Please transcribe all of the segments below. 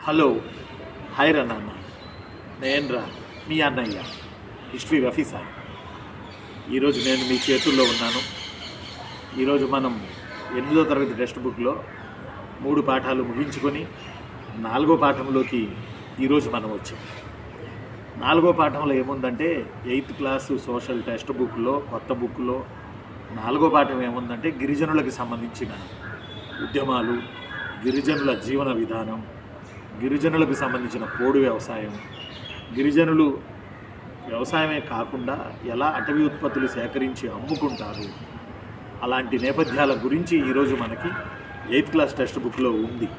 hello hi రా నాన్న నేను రా మీ అన్నయ్య హిస్టరీ రఫీ సార్ ఈరోజు నేను మీ చేతుల్లో ఉన్నాను ఈరోజు మనం ఎనిమిదో తరగతి టెక్స్ట్ బుక్లో మూడు పాఠాలు ముగించుకొని నాలుగో పాఠంలోకి ఈరోజు మనం వచ్చాం నాలుగో పాఠంలో ఏముందంటే ఎయిత్ క్లాసు సోషల్ టెక్స్ట్ బుక్లో కొత్త బుక్లో నాలుగో పాఠం ఏముందంటే గిరిజనులకు సంబంధించిన ఉద్యమాలు గిరిజనుల జీవన విధానం గిరిజనులకు సంబంధించిన పోడు వ్యవసాయం గిరిజనులు వ్యవసాయమే కాకుండా ఎలా అటవీ ఉత్పత్తులు సేకరించి అమ్ముకుంటారు అలాంటి నేపథ్యాల గురించి ఈరోజు మనకి ఎయిత్ క్లాస్ టెక్స్ట్ బుక్లో ఉంది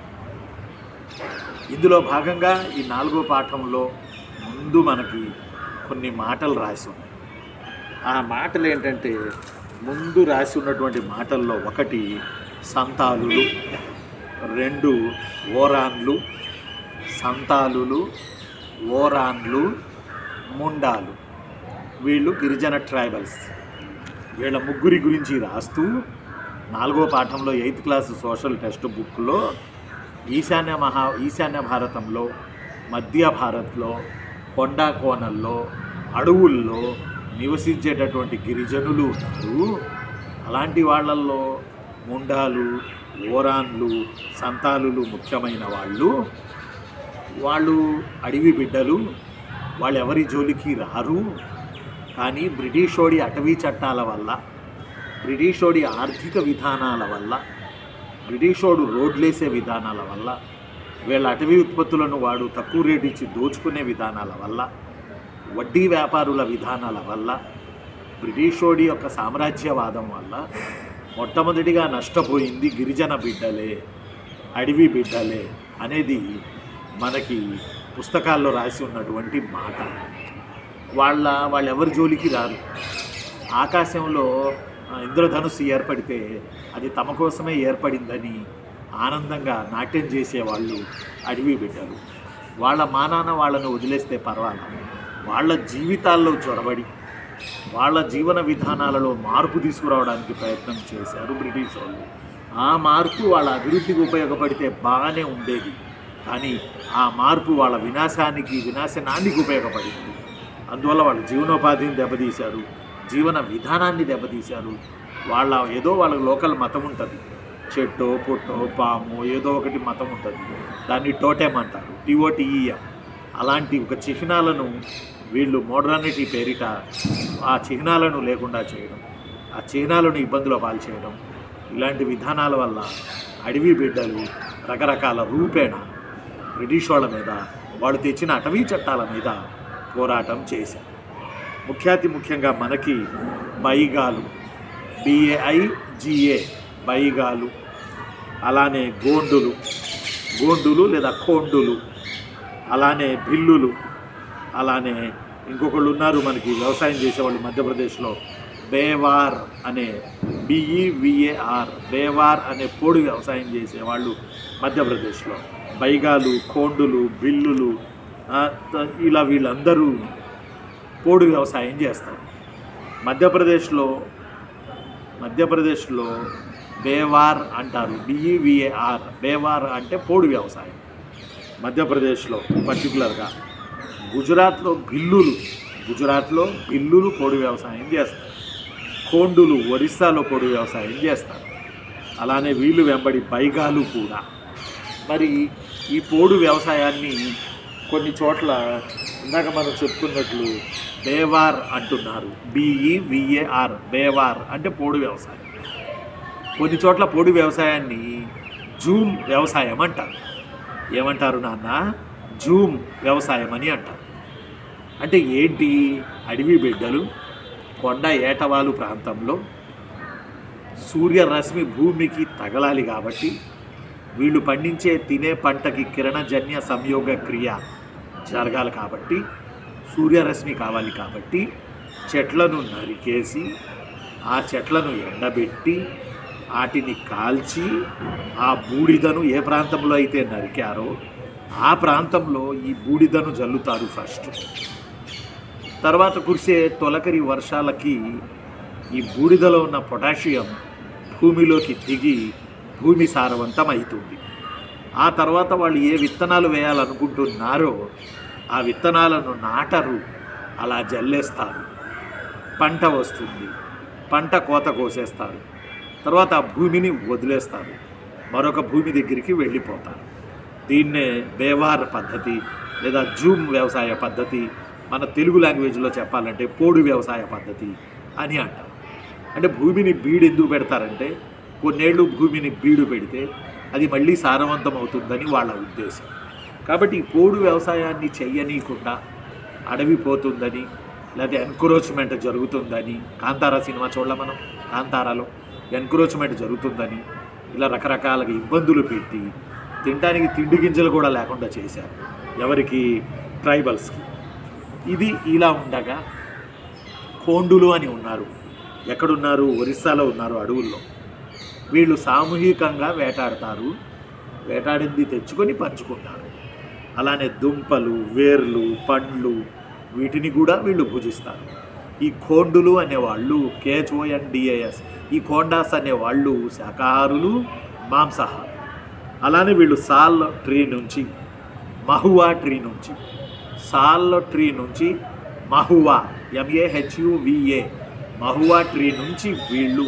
ఇందులో భాగంగా ఈ నాలుగో పాఠంలో ముందు మనకి కొన్ని మాటలు రాసి ఉన్నాయి ఆ మాటలు ఏంటంటే ముందు రాసి ఉన్నటువంటి మాటల్లో ఒకటి సంతాలులు రెండు ఓరాన్లు సంతాలులు ఓరాన్లు ముండాలు వీళ్ళు గిరిజన ట్రైబల్స్ వీళ్ళ ముగ్గురి గురించి రాస్తూ నాలుగో పాఠంలో ఎయిత్ క్లాస్ సోషల్ టెక్స్ట్ బుక్లో ఈశాన్య మహా ఈశాన్య భారతంలో మధ్య భారత్లో కొండా కోనల్లో అడవుల్లో నివసించేటటువంటి గిరిజనులు ఉన్నారు అలాంటి వాళ్ళల్లో ముండాలు ఓరాన్లు సంతాలులు ముఖ్యమైన వాళ్ళు వాళ్ళు అడవి బిడ్డలు వాళ్ళు ఎవరి జోలికి రారు కానీ బ్రిటిషోడి అటవీ చట్టాల వల్ల బ్రిటిషోడి ఆర్థిక విధానాల వల్ల బ్రిటిషోడు రోడ్లేసే విధానాల వల్ల వీళ్ళ అటవీ ఉత్పత్తులను వాడు తక్కువ రేటు ఇచ్చి దోచుకునే విధానాల వల్ల వడ్డీ వ్యాపారుల విధానాల వల్ల బ్రిటిషోడి యొక్క సామ్రాజ్యవాదం వల్ల మొట్టమొదటిగా నష్టపోయింది గిరిజన బిడ్డలే అడవి బిడ్డలే అనేది మనకి పుస్తకాల్లో రాసి ఉన్నటువంటి మాట వాళ్ళ వాళ్ళు ఎవరి జోలికి రారు ఆకాశంలో ఆ, ఇంద్రధనుస్సు ఏర్పడితే అది తమ కోసమే ఏర్పడిందని ఆనందంగా నాట్యం చేసేవాళ్ళు అడవి బిడ్డలు వాళ్ళ మానాన వాళ్ళను వదిలేస్తే పర్వాలేదు వాళ్ళ జీవితాల్లో చొరబడి వాళ్ళ జీవన విధానాలలో మార్పు తీసుకురావడానికి ప్రయత్నం చేశారు బ్రిటిష్ వాళ్ళు ఆ మార్పు వాళ్ళ అభివృద్ధికి ఉపయోగపడితే బాగానే ఉండేది కానీ ఆ మార్పు వాళ్ళ వినాశానికి వినాశనానికి ఉపయోగపడింది అందువల్ల వాళ్ళ జీవనోపాధిని దెబ్బతీశారు జీవన విధానాన్ని దెబ్బతీశారు వాళ్ళ ఏదో వాళ్ళ లోకల్ మతం ఉంటుంది చెట్టో పుట్టో పాము ఏదో ఒకటి మతం ఉంటుంది దాన్ని టోటెమ్ అంటారు టిఓటిఈఎం అలాంటి ఒక చిహ్నాలను వీళ్ళు మోడర్నిటీ పేరిట ఆ చిహ్నాలను లేకుండా చేయడం ఆ చిహ్నాలను ఇబ్బందుల పాలు చేయడం ఇలాంటి విధానాల వల్ల అడవి బిడ్డలు రకరకాల రూపేణ బ్రిటిష్ వాళ్ళ మీద వాళ్ళు తెచ్చిన అటవీ చట్టాల మీద పోరాటం చేశారు ముఖ్యాతి ముఖ్యంగా మనకి బైగాలు బిఏఐజిఏ బైగాలు అలానే గోండులు గోండులు లేదా కోండులు అలానే బిల్లులు అలానే ఇంకొకళ్ళు ఉన్నారు మనకి వ్యవసాయం చేసేవాళ్ళు మధ్యప్రదేశ్లో బేవార్ అనే బిఈవిఏఆర్ బేవార్ అనే పోడు వ్యవసాయం చేసేవాళ్ళు మధ్యప్రదేశ్లో బైగాలు కోండులు బిల్లులు ఆ, త- ఇలా వీళ్ళందరూ పోడు వ్యవసాయం చేస్తారు మధ్యప్రదేశ్లో మధ్యప్రదేశ్లో బేవార్ అంటారు బిఈవిఏఆర్ బేవార్ అంటే పోడు వ్యవసాయం మధ్యప్రదేశ్లో పర్టికులర్గా గుజరాత్లో బిల్లులు గుజరాత్లో బిల్లులు పోడు వ్యవసాయం చేస్తారు కోండులు ఒరిస్సాలో పోడు వ్యవసాయం చేస్తారు అలానే వీళ్ళు వెంబడి బైగాలు కూడా మరి ఈ పోడు వ్యవసాయాన్ని కొన్ని చోట్ల ఇందాక మనం చెప్పుకున్నట్లు బేవార్ అంటున్నారు బిఈవిఏఆర్ బేవార్ అంటే పోడు వ్యవసాయం కొన్ని చోట్ల పోడు వ్యవసాయాన్ని జూమ్ వ్యవసాయం అంటారు ఏమంటారు నాన్న జూమ్ వ్యవసాయం అని అంటారు అంటే ఏంటి అడవి బిడ్డలు కొండ ఏటవాలు ప్రాంతంలో సూర్యరశ్మి భూమికి తగలాలి కాబట్టి వీళ్ళు పండించే తినే పంటకి కిరణజన్య సంయోగ క్రియ జరగాలి కాబట్టి సూర్యరశ్మి కావాలి కాబట్టి చెట్లను నరికేసి ఆ చెట్లను ఎండబెట్టి వాటిని కాల్చి ఆ బూడిదను ఏ ప్రాంతంలో అయితే నరికారో ఆ ప్రాంతంలో ఈ బూడిదను జల్లుతారు ఫస్ట్ తర్వాత కురిసే తొలకరి వర్షాలకి ఈ బూడిదలో ఉన్న పొటాషియం భూమిలోకి దిగి భూమి సారవంతం అవుతుంది ఆ తర్వాత వాళ్ళు ఏ విత్తనాలు వేయాలనుకుంటున్నారో ఆ విత్తనాలను నాటరు అలా జల్లేస్తారు పంట వస్తుంది పంట కోత కోసేస్తారు తర్వాత ఆ భూమిని వదిలేస్తారు మరొక భూమి దగ్గరికి వెళ్ళిపోతారు దీన్నే బేవార్ పద్ధతి లేదా జూమ్ వ్యవసాయ పద్ధతి మన తెలుగు లాంగ్వేజ్లో చెప్పాలంటే పోడు వ్యవసాయ పద్ధతి అని అంటారు అంటే భూమిని బీడు ఎందుకు పెడతారంటే కొన్నేళ్ళు భూమిని బీడు పెడితే అది మళ్ళీ సారవంతం అవుతుందని వాళ్ళ ఉద్దేశం కాబట్టి ఈ పోడు వ్యవసాయాన్ని చెయ్యనీయకుండా అడవి పోతుందని లేదా ఎన్క్రోచ్మెంట్ జరుగుతుందని కాంతారా సినిమా చూడాల మనం కాంతారాలో ఎన్క్రోచ్మెంట్ జరుగుతుందని ఇలా రకరకాలుగా ఇబ్బందులు పెట్టి తినడానికి తిండి గింజలు కూడా లేకుండా చేశారు ఎవరికి ట్రైబల్స్కి ఇది ఇలా ఉండగా కోండులు అని ఉన్నారు ఎక్కడున్నారు ఒరిస్సాలో ఉన్నారు అడవుల్లో వీళ్ళు సామూహికంగా వేటాడతారు వేటాడింది తెచ్చుకొని పంచుకుంటారు అలానే దుంపలు వేర్లు పండ్లు వీటిని కూడా వీళ్ళు భుజిస్తారు ఈ కోండులు అనేవాళ్ళు కేహెచ్ఓఎన్డిఏఎస్ ఈ కోండాస్ అనేవాళ్ళు శాకాహారులు మాంసాహారులు అలానే వీళ్ళు సాల్ ట్రీ నుంచి మహువా ట్రీ నుంచి సాల్ ట్రీ నుంచి మహువా ఎంఏహెచ్యువిఏ మహువా ట్రీ నుంచి వీళ్ళు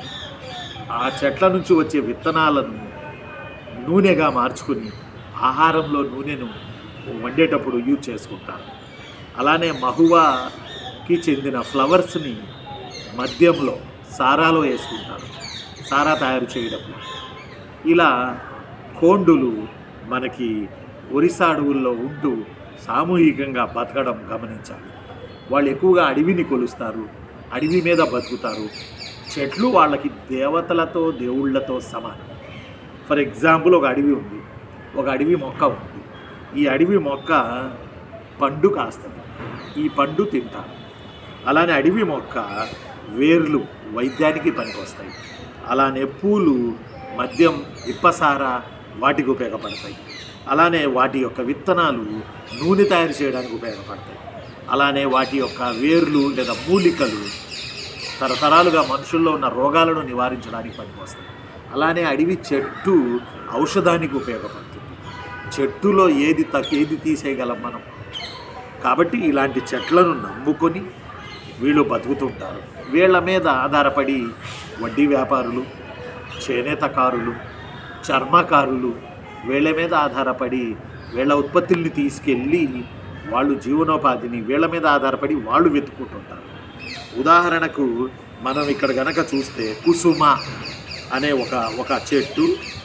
ఆ చెట్ల నుంచి వచ్చే విత్తనాలను నూనెగా మార్చుకుని ఆహారంలో నూనెను వండేటప్పుడు యూజ్ చేసుకుంటారు అలానే మహువాకి చెందిన ఫ్లవర్స్ని మద్యంలో సారాలో వేసుకుంటారు సారా తయారు చేయడంలో ఇలా కోండులు మనకి ఒరిస్సా అడవుల్లో ఉంటూ సామూహికంగా బతకడం గమనించాలి వాళ్ళు ఎక్కువగా అడవిని కొలుస్తారు అడవి మీద బతుకుతారు చెట్లు వాళ్ళకి దేవతలతో దేవుళ్ళతో సమానం ఫర్ ఎగ్జాంపుల్ ఒక అడవి ఉంది ఒక అడవి మొక్క ఉంది ఈ అడవి మొక్క పండు కాస్తుంది ఈ పండు తింటారు అలానే అడవి మొక్క వేర్లు వైద్యానికి పనికొస్తాయి అలానే పూలు మద్యం ఇప్పసార వాటికి ఉపయోగపడతాయి అలానే వాటి యొక్క విత్తనాలు నూనె తయారు చేయడానికి ఉపయోగపడతాయి అలానే వాటి యొక్క వేర్లు లేదా మూలికలు తరతరాలుగా మనుషుల్లో ఉన్న రోగాలను నివారించడానికి పనికొస్తాయి అలానే అడవి చెట్టు ఔషధానికి ఉపయోగపడుతుంది చెట్టులో ఏది తక్ ఏది తీసేయగలం మనం కాబట్టి ఇలాంటి చెట్లను నమ్ముకొని వీళ్ళు బతుకుతుంటారు వీళ్ళ మీద ఆధారపడి వడ్డీ వ్యాపారులు చేనేతకారులు చర్మకారులు వీళ్ళ మీద ఆధారపడి వీళ్ళ ఉత్పత్తుల్ని తీసుకెళ్ళి వాళ్ళు జీవనోపాధిని వీళ్ళ మీద ఆధారపడి వాళ్ళు వెతుక్కుంటుంటారు ఉదాహరణకు మనం ఇక్కడ గనక చూస్తే కుసుమ అనే ఒక ఒక చెట్టు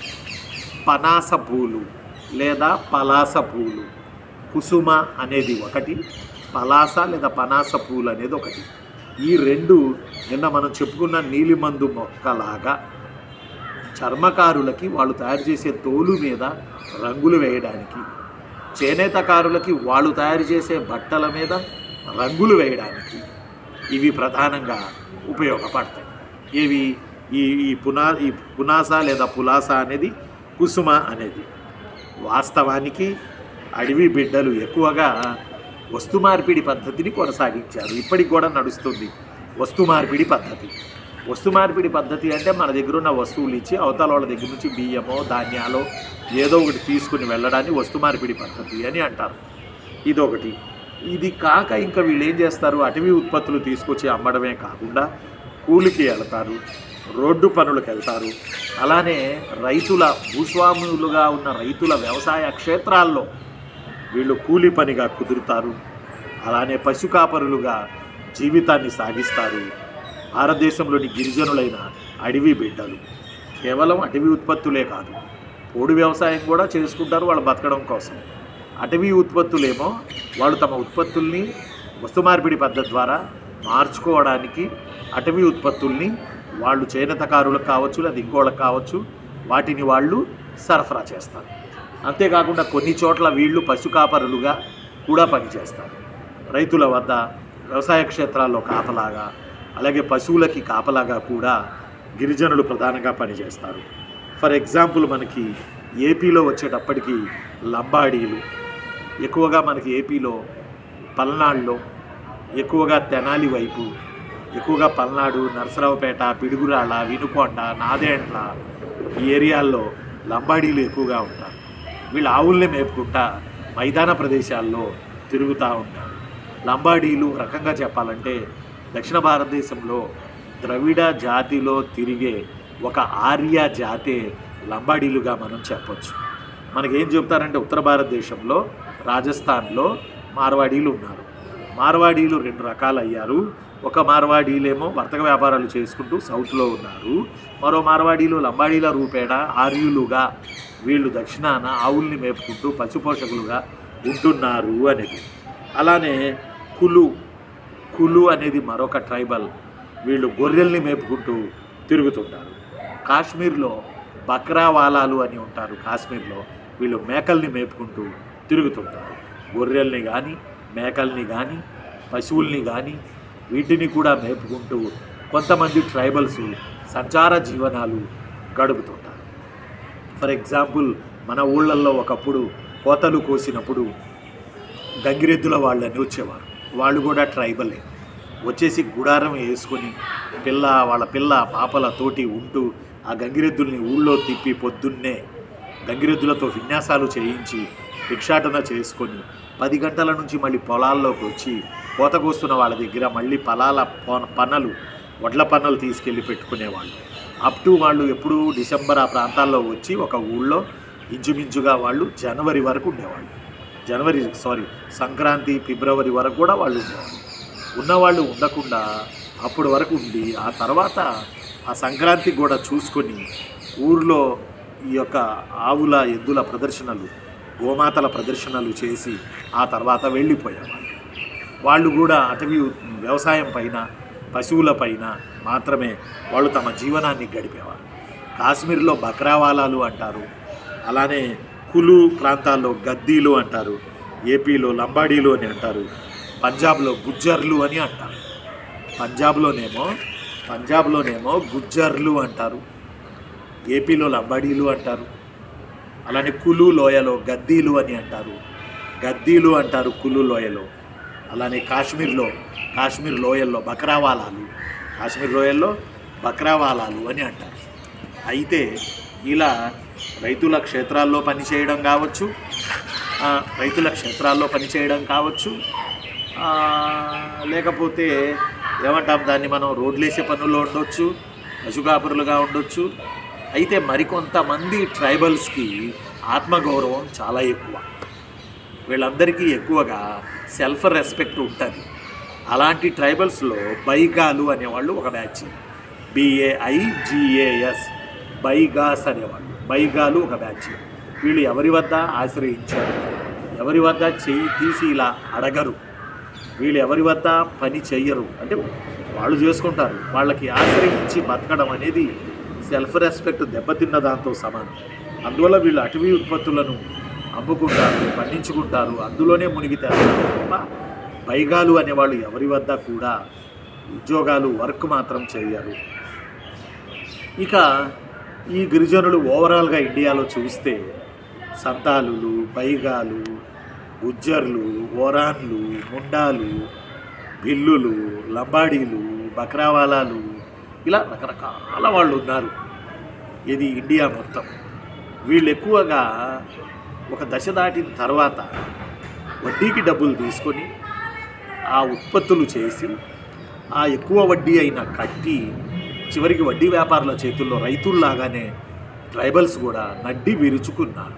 పనాస పూలు లేదా పలాస పూలు కుసుమ అనేది ఒకటి పలాస లేదా పనాస పూలు అనేది ఒకటి ఈ రెండు నిన్న మనం చెప్పుకున్న నీలిమందు మొక్కలాగా చర్మకారులకి వాళ్ళు తయారు చేసే తోలు మీద రంగులు వేయడానికి చేనేతకారులకి వాళ్ళు తయారు చేసే బట్టల మీద రంగులు వేయడానికి ఇవి ప్రధానంగా ఉపయోగపడతాయి ఇవి ఈ ఈ పునా ఈ పునాస లేదా పులాస అనేది కుసుమ అనేది వాస్తవానికి అడవి బిడ్డలు ఎక్కువగా వస్తు మార్పిడి పద్ధతిని కొనసాగించారు ఇప్పటికి కూడా నడుస్తుంది వస్తు మార్పిడి పద్ధతి వస్తు మార్పిడి పద్ధతి అంటే మన దగ్గర ఉన్న వస్తువులు ఇచ్చి అవతల వాళ్ళ దగ్గర నుంచి బియ్యమో ధాన్యాలో ఏదో ఒకటి తీసుకుని వెళ్ళడాన్ని వస్తు మార్పిడి పద్ధతి అని అంటారు ఇదొకటి ఇది కాక ఇంకా వీళ్ళు ఏం చేస్తారు అటవీ ఉత్పత్తులు తీసుకొచ్చి అమ్మడమే కాకుండా కూలికి వెళ్తారు రోడ్డు పనులకు వెళ్తారు అలానే రైతుల భూస్వాములుగా ఉన్న రైతుల వ్యవసాయ క్షేత్రాల్లో వీళ్ళు కూలి పనిగా కుదురుతారు అలానే పశు కాపరులుగా జీవితాన్ని సాగిస్తారు భారతదేశంలోని గిరిజనులైన అడవి బిడ్డలు కేవలం అటవీ ఉత్పత్తులే కాదు పోడు వ్యవసాయం కూడా చేసుకుంటారు వాళ్ళు బతకడం కోసం అటవీ ఉత్పత్తులేమో వాళ్ళు తమ ఉత్పత్తుల్ని వస్తు మార్పిడి పద్ధతి ద్వారా మార్చుకోవడానికి అటవీ ఉత్పత్తుల్ని వాళ్ళు చేనేతకారులకు కావచ్చు లేదా ఇంకోళ్ళకి కావచ్చు వాటిని వాళ్ళు సరఫరా చేస్తారు అంతేకాకుండా కొన్ని చోట్ల వీళ్ళు పశు కాపరులుగా కూడా పనిచేస్తారు రైతుల వద్ద వ్యవసాయ క్షేత్రాల్లో కాపలాగా అలాగే పశువులకి కాపలాగా కూడా గిరిజనులు ప్రధానంగా పనిచేస్తారు ఫర్ ఎగ్జాంపుల్ మనకి ఏపీలో వచ్చేటప్పటికి లంబాడీలు ఎక్కువగా మనకి ఏపీలో పల్నాడులో ఎక్కువగా తెనాలి వైపు ఎక్కువగా పల్నాడు నరసరావుపేట పిడుగురాళ్ళ వినుకొండ నాదేండ్ల ఈ ఏరియాల్లో లంబాడీలు ఎక్కువగా ఉంటారు వీళ్ళు ఆవుల్ని మేపుకుంటా మైదాన ప్రదేశాల్లో తిరుగుతూ ఉంటారు లంబాడీలు ఒక రకంగా చెప్పాలంటే దక్షిణ భారతదేశంలో ద్రవిడ జాతిలో తిరిగే ఒక ఆర్య జాతే లంబాడీలుగా మనం చెప్పొచ్చు మనకేం చెప్తారంటే ఉత్తర భారతదేశంలో రాజస్థాన్లో మార్వాడీలు ఉన్నారు మార్వాడీలు రెండు రకాలు అయ్యారు ఒక మార్వాడీలేమో వర్తక వ్యాపారాలు చేసుకుంటూ సౌత్లో ఉన్నారు మరో మార్వాడీలు లంబాడీల రూపేణ ఆర్యులుగా వీళ్ళు దక్షిణాన ఆవుల్ని మేపుకుంటూ పశుపోషకులుగా ఉంటున్నారు అనేది అలానే కులు కులు అనేది మరొక ట్రైబల్ వీళ్ళు గొర్రెల్ని మేపుకుంటూ తిరుగుతుంటారు కాశ్మీర్లో బక్రావాలాలు అని ఉంటారు కాశ్మీర్లో వీళ్ళు మేకల్ని మేపుకుంటూ తిరుగుతుంటారు గొర్రెల్ని కానీ మేకల్ని కానీ పశువుల్ని కానీ వీటిని కూడా మేపుకుంటూ కొంతమంది ట్రైబల్స్ సంచార జీవనాలు గడుపుతుంటారు ఫర్ ఎగ్జాంపుల్ మన ఊళ్ళల్లో ఒకప్పుడు కోతలు కోసినప్పుడు గంగిరెద్దుల వాళ్ళని వచ్చేవారు వాళ్ళు కూడా ట్రైబలే వచ్చేసి గుడారం వేసుకొని పిల్ల వాళ్ళ పిల్ల పాపల తోటి ఉంటూ ఆ గంగిరెద్దుల్ని ఊళ్ళో తిప్పి పొద్దున్నే గంగిరెద్దులతో విన్యాసాలు చేయించి భిక్షాటన చేసుకొని పది గంటల నుంచి మళ్ళీ పొలాల్లోకి వచ్చి కోత కోస్తున్న వాళ్ళ దగ్గర మళ్ళీ పొలాల పొన- పనలు వడ్ల పనులు తీసుకెళ్ళి పెట్టుకునేవాళ్ళు అప్ టు వాళ్ళు ఎప్పుడు డిసెంబర్ ఆ ప్రాంతాల్లో వచ్చి ఒక ఊళ్ళో ఇంచుమించుగా వాళ్ళు జనవరి వరకు ఉండేవాళ్ళు జనవరి సారీ సంక్రాంతి ఫిబ్రవరి వరకు కూడా వాళ్ళు ఉండేవాళ్ళు ఉన్నవాళ్ళు ఉండకుండా అప్పటి వరకు ఉండి ఆ తర్వాత ఆ సంక్రాంతి కూడా చూసుకొని ఊర్లో ఈ యొక్క ఆవుల ఎద్దుల ప్రదర్శనలు గోమాతల ప్రదర్శనలు చేసి ఆ తర్వాత వెళ్ళిపోయేవాళ్ళు వాళ్ళు కూడా అటవీ వ్యవసాయం పైన పశువుల పైన మాత్రమే వాళ్ళు తమ జీవనాన్ని గడిపేవారు కాశ్మీర్లో బక్రావాలాలు అంటారు అలానే కులు ప్రాంతాల్లో గద్దీలు అంటారు ఏపీలో లంబాడీలు అని అంటారు పంజాబ్లో గుజ్జర్లు అని అంటారు పంజాబ్లోనేమో పంజాబ్లోనేమో గుజ్జర్లు అంటారు ఏపీలో లంబాడీలు అంటారు అలానే కులు లోయలో గద్దీలు అని అంటారు గద్దీలు అంటారు కులు లోయలో అలానే కాశ్మీర్లో కాశ్మీర్ లోయల్లో బక్రావాలాలు కాశ్మీర్ లోయల్లో బక్రావాలాలు అని అంటారు అయితే ఇలా రైతుల క్షేత్రాల్లో పనిచేయడం కావచ్చు ఆ, రైతుల క్షేత్రాల్లో పనిచేయడం కావచ్చు ఆ, లేకపోతే ఏమంటాం దాన్ని మనం రోడ్లేసే పనుల్లో ఉండొచ్చు పశుకాపురులుగా ఉండొచ్చు అయితే మరికొంతమంది ట్రైబల్స్కి ఆత్మగౌరవం చాలా ఎక్కువ వీళ్ళందరికీ ఎక్కువగా సెల్ఫ్ రెస్పెక్ట్ ఉంటుంది అలాంటి ట్రైబల్స్లో బైగాలు అనేవాళ్ళు ఒక బ్యాచ్ బిఏఐజిఏఎస్ బైగాస్ అనేవాళ్ళు బైగాలు ఒక బ్యాచ్ వీళ్ళు ఎవరి వద్ద ఆశ్రయించారు ఎవరి వద్ద చెయ్యి తీసి ఇలా అడగరు వీళ్ళు ఎవరి వద్ద పని చెయ్యరు అంటే వాళ్ళు చేసుకుంటారు వాళ్ళకి ఆశ్రయించి బతకడం అనేది సెల్ఫ్ రెస్పెక్ట్ దెబ్బతిన్న దాంతో సమానం అందువల్ల వీళ్ళు అటవీ ఉత్పత్తులను అమ్ముకుంటారు పండించుకుంటారు అందులోనే మునిగితారు తప్ప బైగాలు అనేవాళ్ళు ఎవరి వద్ద కూడా ఉద్యోగాలు వర్క్ మాత్రం చేయరు ఇక ఈ గిరిజనులు ఓవరాల్గా ఇండియాలో చూస్తే సంతాలులు బైగాలు గుజ్జర్లు ఓరాన్లు ముండాలు భిల్లులు లంబాడీలు బక్రావాలాలు ఇలా రకరకాల వాళ్ళు ఉన్నారు ఇది ఇండియా మొత్తం వీళ్ళు ఎక్కువగా ఒక దశ దాటిన తర్వాత వడ్డీకి డబ్బులు తీసుకొని ఆ ఉత్పత్తులు చేసి ఆ ఎక్కువ వడ్డీ అయిన కట్టి చివరికి వడ్డీ వ్యాపారుల చేతుల్లో రైతుల్లాగానే ట్రైబల్స్ కూడా నడ్డి విరుచుకున్నారు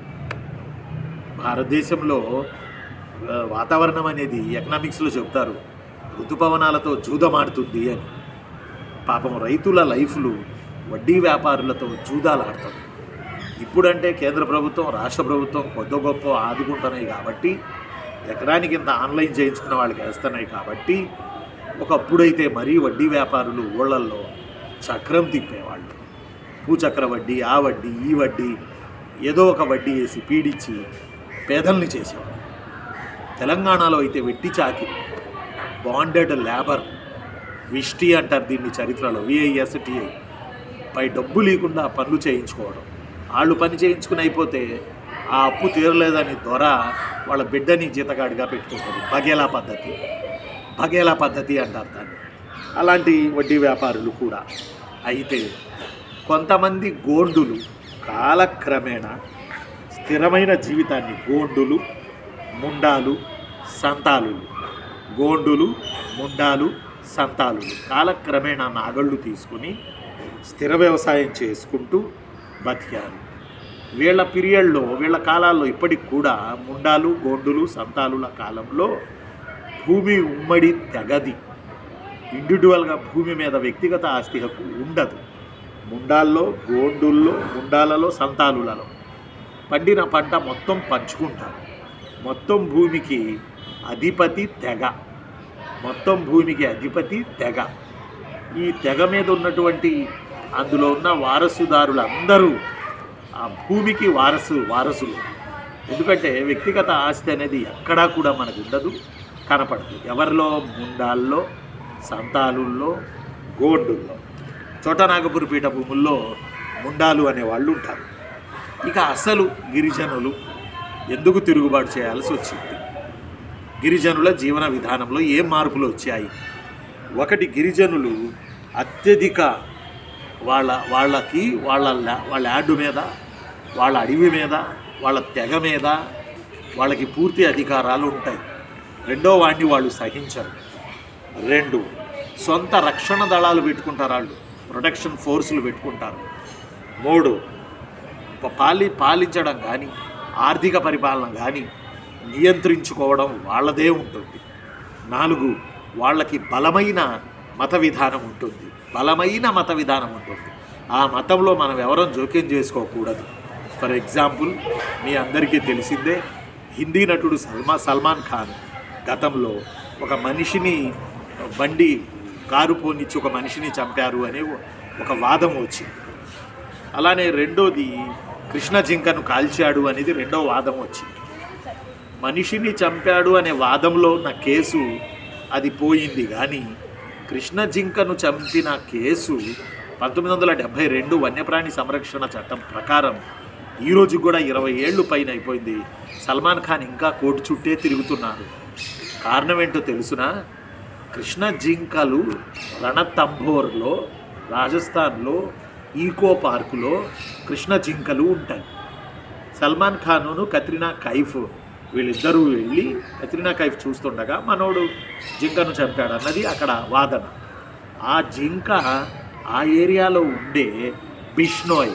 భారతదేశంలో ఆ, వాతావరణం అనేది ఎకనామిక్స్లో చెప్తారు ఋతుపవనాలతో జూదమాడుతుంది అని పాపం రైతుల లైఫ్లు వడ్డీ వ్యాపారులతో జూదాలాడుతుంది ఇప్పుడంటే కేంద్ర ప్రభుత్వం రాష్ట్ర ప్రభుత్వం కొద్ద గొప్ప ఆదుకుంటున్నాయి కాబట్టి ఎకరానికి ఇంత ఆన్లైన్ చేయించుకున్న వాళ్ళకి వేస్తున్నాయి కాబట్టి ఒకప్పుడైతే మరీ వడ్డీ వ్యాపారులు ఊళ్ళల్లో చక్రం తిప్పేవాళ్ళు భూచక్ర వడ్డీ ఆ వడ్డీ ఈ వడ్డీ ఏదో ఒక వడ్డీ వేసి పీడించి పేదల్ని చేసేవాళ్ళు తెలంగాణలో అయితే వెట్టి చాకిరి బాండెడ్ లేబర్ విష్టి అంటారు దీన్ని చరిత్రలో విఐఎస్ టిఐ పై డబ్బు లేకుండా పనులు చేయించుకోవడం వాళ్ళు పని చేయించుకుని అయిపోతే ఆ అప్పు తీరలేదని దొర వాళ్ళ బిడ్డని జీతగాడిగా పెట్టుకుంటారు బగేలా పద్ధతి బగేలా పద్ధతి అంటారు దాన్ని అలాంటి వడ్డీ వ్యాపారులు కూడా అయితే కొంతమంది గోండులు కాలక్రమేణా స్థిరమైన జీవితాన్ని గోండులు ముండాలు సంతాలులు గోండులు ముండాలు సంతాలులు కాలక్రమేణా నాగళ్ళు తీసుకుని స్థిర వ్యవసాయం చేసుకుంటూ బతికారు వీళ్ళ పీరియడ్లో వీళ్ళ కాలాల్లో ఇప్పటికి కూడా ముండాలు గోండులు సంతాలుల కాలంలో భూమి ఉమ్మడి తెగది ఇండివిజువల్గా భూమి మీద వ్యక్తిగత ఆస్తి హక్కు ఉండదు ముండాల్లో గోండుల్లో ముండాలలో సంతాలులలో పండిన పంట మొత్తం పంచుకుంటారు మొత్తం భూమికి అధిపతి తెగ మొత్తం భూమికి అధిపతి తెగ ఈ తెగ మీద ఉన్నటువంటి అందులో ఉన్న వారసుదారులందరూ ఆ భూమికి వారసు వారసులు ఎందుకంటే వ్యక్తిగత ఆస్తి అనేది ఎక్కడా కూడా మనకు ఉండదు కనపడదు ఎవరిలో ముండాల్లో సంతాలుల్లో గోండుల్లో చోటనాగపురి పీఠ భూముల్లో ముండాలు అనే వాళ్ళు ఉంటారు ఇక అసలు గిరిజనులు ఎందుకు తిరుగుబాటు చేయాల్సి వచ్చింది గిరిజనుల జీవన విధానంలో ఏం మార్పులు వచ్చాయి ఒకటి గిరిజనులు అత్యధిక వాళ్ళ వాళ్ళకి వాళ్ళ ల్యా- వాళ్ళ ల్యాండ్ మీద వాళ్ళ అడవి మీద వాళ్ళ తెగ మీద వాళ్ళకి పూర్తి అధికారాలు ఉంటాయి రెండో వాడిని వాళ్ళు సహించరు రెండు సొంత రక్షణ దళాలు పెట్టుకుంటారు వాళ్ళు ప్రొటెక్షన్ ఫోర్సులు పెట్టుకుంటారు మూడు ప- పాలి పాలించడం కానీ ఆర్థిక పరిపాలన కానీ నియంత్రించుకోవడం వాళ్ళదే ఉంటుంది నాలుగు వాళ్ళకి బలమైన మత విధానం ఉంటుంది బలమైన మత విధానం ఉంటుంది ఆ మతంలో మనం ఎవరం జోక్యం చేసుకోకూడదు ఫర్ ఎగ్జాంపుల్ మీ అందరికీ తెలిసిందే హిందీ నటుడు సల్మా సల్మాన్ ఖాన్ గతంలో ఒక మనిషిని బండి కారు పోనిచ్చి ఒక మనిషిని చంపారు అనే ఒక వాదం వచ్చింది అలానే రెండోది కృష్ణ జింకను కాల్చాడు అనేది రెండో వాదం వచ్చింది మనిషిని చంపాడు అనే వాదంలో ఉన్న కేసు అది పోయింది కానీ కృష్ణ జింకను చంపిన కేసు పంతొమ్మిది వందల డెబ్భై రెండు వన్యప్రాణి సంరక్షణ చట్టం ప్రకారం ఈరోజు కూడా ఇరవై ఏళ్ళు పైన అయిపోయింది సల్మాన్ ఖాన్ ఇంకా కోర్టు చుట్టే తిరుగుతున్నారు కారణం ఏంటో తెలుసునా కృష్ణ జింకలు రణతంబోర్లో రాజస్థాన్లో ఈకో పార్కులో కృష్ణ జింకలు ఉంటాయి సల్మాన్ ఖాను కత్రినా కైఫ్ వీళ్ళిద్దరూ వెళ్ళి కత్రినా కైఫ్ చూస్తుండగా మనోడు జింకను చంపాడు అన్నది అక్కడ వాదన ఆ జింక ఆ ఏరియాలో ఉండే బిష్నోయ్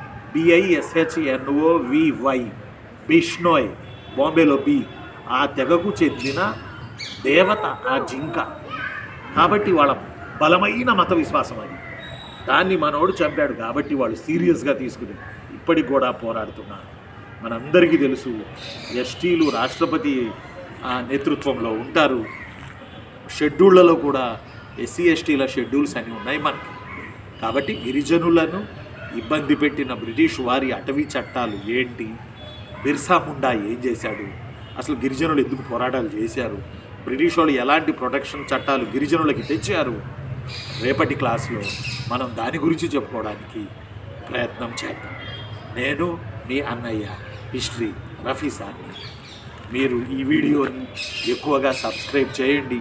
బిఐఎస్హెచ్ఎన్ఓ వివై బిష్నోయ్ బాంబేలో బి ఆ తెగకు చెందిన దేవత ఆ జింక కాబట్టి వాళ్ళ బలమైన మత విశ్వాసం అది దాన్ని మనోడు చంపాడు కాబట్టి వాళ్ళు సీరియస్గా తీసుకుని ఇప్పటికి కూడా పోరాడుతున్నారు మనందరికీ తెలుసు ఎస్టీలు రాష్ట్రపతి ఆ, నేతృత్వంలో ఉంటారు షెడ్యూళ్లలో కూడా ఎస్సీ ఎస్టీల షెడ్యూల్స్ అన్నీ ఉన్నాయి మనకి కాబట్టి గిరిజనులను ఇబ్బంది పెట్టిన బ్రిటిష్ వారి అటవీ చట్టాలు ఏంటి బిర్సా ముండా ఏం చేశాడు అసలు గిరిజనులు ఎందుకు పోరాటాలు చేశారు బ్రిటిష్ వాళ్ళు ఎలాంటి ప్రొటెక్షన్ చట్టాలు గిరిజనులకి తెచ్చారు రేపటి క్లాస్లో మనం దాని గురించి చెప్పుకోవడానికి ప్రయత్నం చేద్దాం నేను మీ అన్నయ్య హిస్టరీ రఫీ సార్ని మీరు ఈ వీడియోని ఎక్కువగా సబ్స్క్రైబ్ చేయండి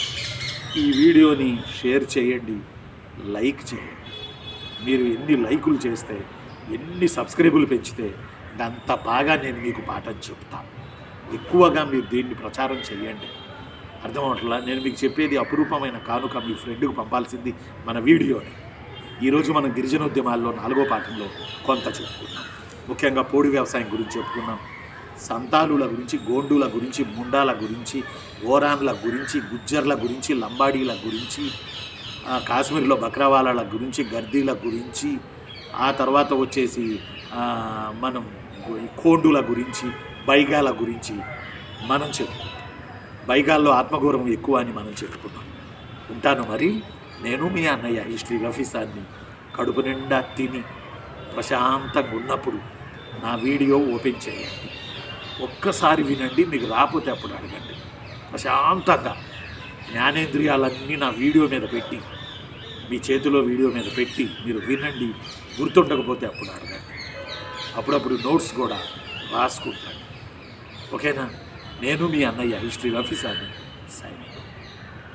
ఈ వీడియోని షేర్ చేయండి లైక్ చేయండి మీరు ఎన్ని లైకులు చేస్తే ఎన్ని సబ్స్క్రైబులు పెంచితే అంత బాగా నేను మీకు పాఠం చెప్తా ఎక్కువగా మీరు దీన్ని ప్రచారం చేయండి అర్థమవట్లా నేను మీకు చెప్పేది అపురూపమైన కానుక మీ ఫ్రెండ్కి పంపాల్సింది మన వీడియోని ఈరోజు మనం గిరిజనోద్యమాల్లో నాలుగో పాఠంలో కొంత చెప్పుకున్నాం ముఖ్యంగా పోడి వ్యవసాయం గురించి చెప్పుకున్నాం సంతాలుల గురించి గోండుల గురించి ముండాల గురించి ఓరాన్ల గురించి గుజ్జర్ల గురించి లంబాడీల గురించి ఆ, కాశ్మీర్లో బక్రావాలాల గురించి గర్దీల గురించి ఆ తర్వాత వచ్చేసి ఆ, మనం ఈ కోండుల గురించి బైగాల గురించి మనం చెప్పుకున్నాం బైగాల్లో ఆత్మగౌరవం ఎక్కువ అని మనం చెప్పుకున్నాం ఉంటాను మరి నేను మీ అన్నయ్య హిస్టరీ రఫీసాన్ని కడుపు నిండా తిని ప్రశాంతంగా ఉన్నప్పుడు నా వీడియో ఓపెన్ చేయండి ఒక్కసారి వినండి మీకు రాకపోతే అప్పుడు అడగండి ప్రశాంతంగా జ్ఞానేంద్రియాలన్నీ నా వీడియో మీద పెట్టి మీ చేతిలో వీడియో మీద పెట్టి మీరు వినండి గుర్తుండకపోతే అప్పుడు అడగండి అప్పుడప్పుడు నోట్స్ కూడా రాసుకుంటాను ఓకేనా నేను మీ అన్నయ్య హిస్టరీ ఆఫీసర్ని